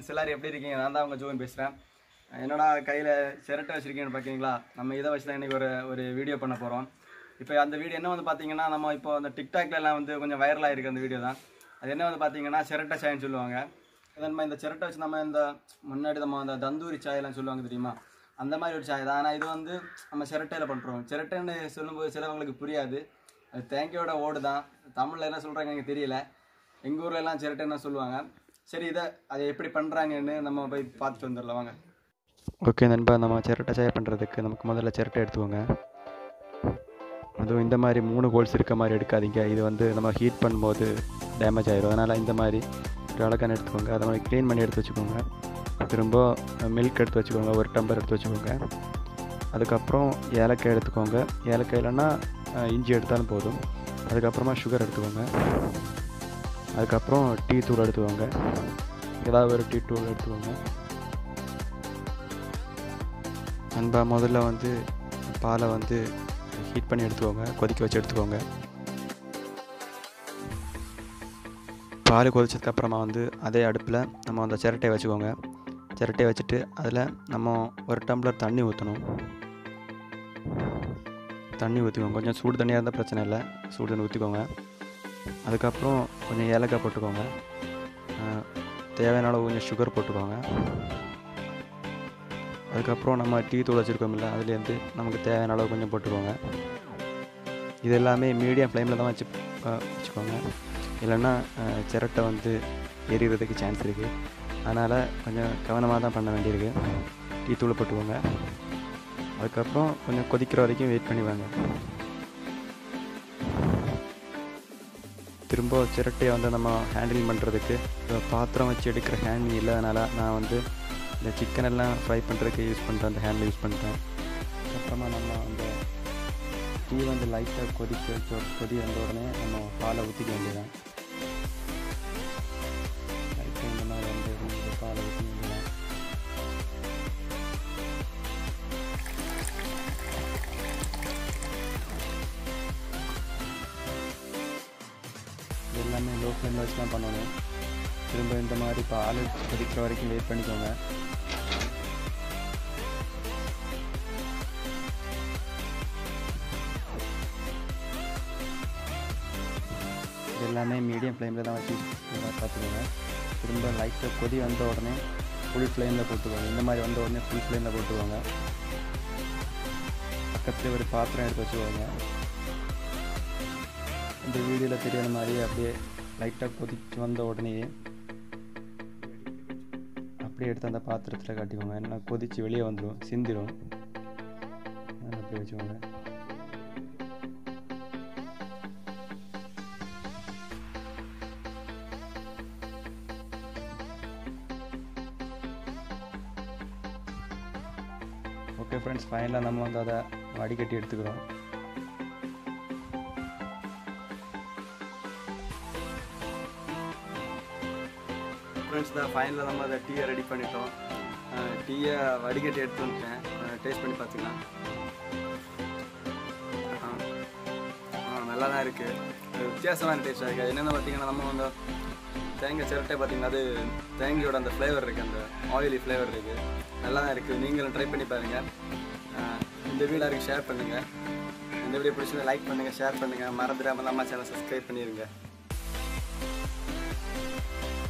Friends எல்லாரும் எப்படி இருக்கீங்க நான் தான் உங்கள் ஜோன் பேசுகிறேன் என்னடா கையில் சிரட்டை வச்சுருக்கீங்கன்னு பார்க்கீங்களா நம்ம இதை வச்சு தான் இன்றைக்கி ஒரு ஒரு வீடியோ பண்ண போகிறோம் இப்போ அந்த வீடியோ என்ன வந்து பார்த்தீங்கன்னா நம்ம இப்போ அந்த டிக்டாக்ல எல்லாம் வந்து கொஞ்சம் வைரலாக இருக்குது அந்த வீடியோ தான் அது என்ன வந்து பார்த்தீங்கன்னா சிரட்டை சாயன்னு சொல்லுவாங்க அது நம்ம இந்த சிரட்டை வச்சு நம்ம இந்த முன்னாடி நம்ம அந்த தந்தூரி சாயெல்லாம் சொல்லுவாங்க தெரியுமா அந்த மாதிரி ஒரு சாய் தான் ஆனால் இது வந்து நம்ம சிரட்டையில் பண்ணுறோம் சிரட்டைன்னு சொல்லும்போது சிலவங்களுக்கு புரியாது அது தேங்காயோட ஓடு தான் தமிழில் என்ன சொல்கிறாங்க எனக்கு தெரியல எங்கள் ஊர்ல எல்லாம் சிரட்டைன்னு சொல்லுவாங்க சரி இதை அதை எப்படி பண்ணுறாங்கன்னு நம்ம போய் பார்த்துட்டு வந்துடலாம் வாங்க ஓகே நண்பா நம்ம சிரட்டை சாய பண்ணுறதுக்கு நமக்கு முதல்ல சிரட்டை எடுத்துக்கோங்க அதுவும் இந்த மாதிரி மூணு ஹோல்ஸ் இருக்க மாதிரி எடுக்காதீங்க இது வந்து நம்ம ஹீட் பண்ணும்போது டேமேஜ் ஆயிடும் அதனால் இந்த மாதிரி ஒரு அழகான எடுத்துக்கோங்க அதை மாதிரி க்ளீன் பண்ணி எடுத்து வச்சுக்கோங்க திரும்ப மில்க் எடுத்து வச்சுக்கோங்க ஒரு டம்ளர் எடுத்து வச்சுக்கோங்க அதுக்கப்புறம் ஏலக்காய் எடுத்துக்கோங்க ஏலக்காய் இல்லைன்னா அஹ், இஞ்சி எடுத்தாலும் போதும் அதுக்கப்புறமா சுகர் எடுத்துக்கோங்க அதுக்கப்புறம் டீ தூள் எடுத்துக்கோங்க ஏதாவது ஒரு டீ தூள் எடுத்துக்கோங்க நண்பா முதல்ல வந்து பாலை வந்து ஹீட் பண்ணி எடுத்துக்கோங்க கொதிக்க வச்சு எடுத்துக்கோங்க பால் கொதிச்சதுக்கு அப்புறமா வந்து அதே அடுப்பில் நம்ம அந்த சிரட்டையை வச்சுக்கோங்க சிரட்டையை வச்சுட்டு அதில் நம்ம ஒரு டம்ளர் தண்ணி ஊற்றணும் தண்ணி ஊற்றிக்கோங்க கொஞ்சம் சூடு தண்ணியாக இருந்தால் பிரச்சனை இல்லை சூடு தண்ணி ஊற்றிக்கோங்க அதுக்கப்புறம் கொஞ்சம் ஏலக்காய் போட்டுக்கோங்க அஹ், தேவையான அளவு கொஞ்சம் சுகர் போட்டுக்கோங்க அதுக்கப்புறம் நம்ம டீ தூள் வச்சுருக்கோம்ல அதுலேருந்து நமக்கு தேவையான அளவு கொஞ்சம் போட்டுக்கோங்க இது எல்லாமே மீடியம் ஃப்ளேமில் தான் வச்சு அஹ், வச்சுக்கோங்க இல்லைன்னா அஹ், சிரட்டை வந்து எரியறதுக்கு சான்ஸ் இருக்குது அதனால் கொஞ்சம் கவனமாக தான் பண்ண வேண்டியிருக்கு டீ தூள் போட்டுக்கோங்க அதுக்கப்புறம் கொஞ்சம் கொதிக்கிற வரைக்கும் வெயிட் பண்ணி வாங்க திரும்ப சிரட்டையை வந்து நம்ம ஹேண்டில் பண்ணுறதுக்கு பாத்திரம் வச்சு எடுக்கிற ஹேண்டில் இல்லாதனால நான் வந்து இந்த சிக்கன் எல்லாம் ஃப்ரை பண்ணுறதுக்கு யூஸ் பண்ணுறேன் அந்த ஹேண்டில் யூஸ் பண்ணுறேன் அப்புறமா நம்ம அந்த டீ வந்து லைட்டாக கொதிக்க வச்ச கொதி வந்த உடனே நம்ம பாலை ஊற்றிக்க வேண்டியதான் லைட்டாக இந்த மாதிரி வந்து இந்த பாலை ஊற்றிக்க வேண்டியதான் இது எல்லாமே லோ ஃப்ளேமில் வச்சு தான் பண்ணணும் திரும்ப இந்த மாதிரி பால் கொதிக்கிற வரைக்கும் வெயிட் பண்ணிக்கோங்க இது எல்லாமே மீடியம் ஃப்ளேமில் தான் வச்சு பார்த்துக்கோங்க திரும்ப லைட்டாக கொதி வந்த உடனே ஃபுல் ஃப்ளேமில் போட்டுக்கோங்க இந்த மாதிரி வந்த உடனே ஃபுல் ஃப்ளேமில் போட்டுக்கோங்க பக்கத்தில் ஒரு பாத்திரம் எடுத்து வச்சுக்கோங்க இந்த வீடியோவில் தெரியாத மாதிரி அப்படியே லைட்டாக கொதிச்சு வந்த உடனே அப்படியே எடுத்து அந்த பாத்திரத்தில் காட்டிக்கோங்க ஏன்னா கொதிச்சு வெளியே வந்துடும் சிந்திடும் அதனால அப்படியே வச்சுக்கோங்க ஓகே ஃப்ரெண்ட்ஸ் ஃபைனலாக நம்ம வந்து அதை வடிகட்டி எடுத்துக்கிறோம் ஃப்ரெண்ட்ஸ் தான் ஃபைனலில் நம்ம அதை டீயை ரெடி பண்ணிட்டோம் டீயை வடிகட்டி எடுத்து வந்துட்டேன் டேஸ்ட் பண்ணி பார்த்துக்கலாம் ஆ. ஆ நல்லா தான் இருக்குது வித்தியாசமான டேஸ்ட்டாக இருக்குது என்னென்ன பார்த்தீங்கன்னா நம்ம வந்து தேங்காய் சிரட்டை பார்த்தீங்கன்னா அது தேங்காயோட அந்த ஃப்ளேவர் இருக்குது அந்த ஆயிலி ஃப்ளேவர் இருக்குது நல்லா தான் இருக்குது நீங்களும் ட்ரை பண்ணி பாருங்கள் இந்த வீடியோ யாருக்கு ஷேர் பண்ணுங்கள் இந்த வீடியோ பிடிச்சதை லைக் பண்ணுங்கள் ஷேர் பண்ணுங்கள் மறந்துடாமல் நம்ம சேனல் சப்ஸ்கிரைப் பண்ணிடுங்க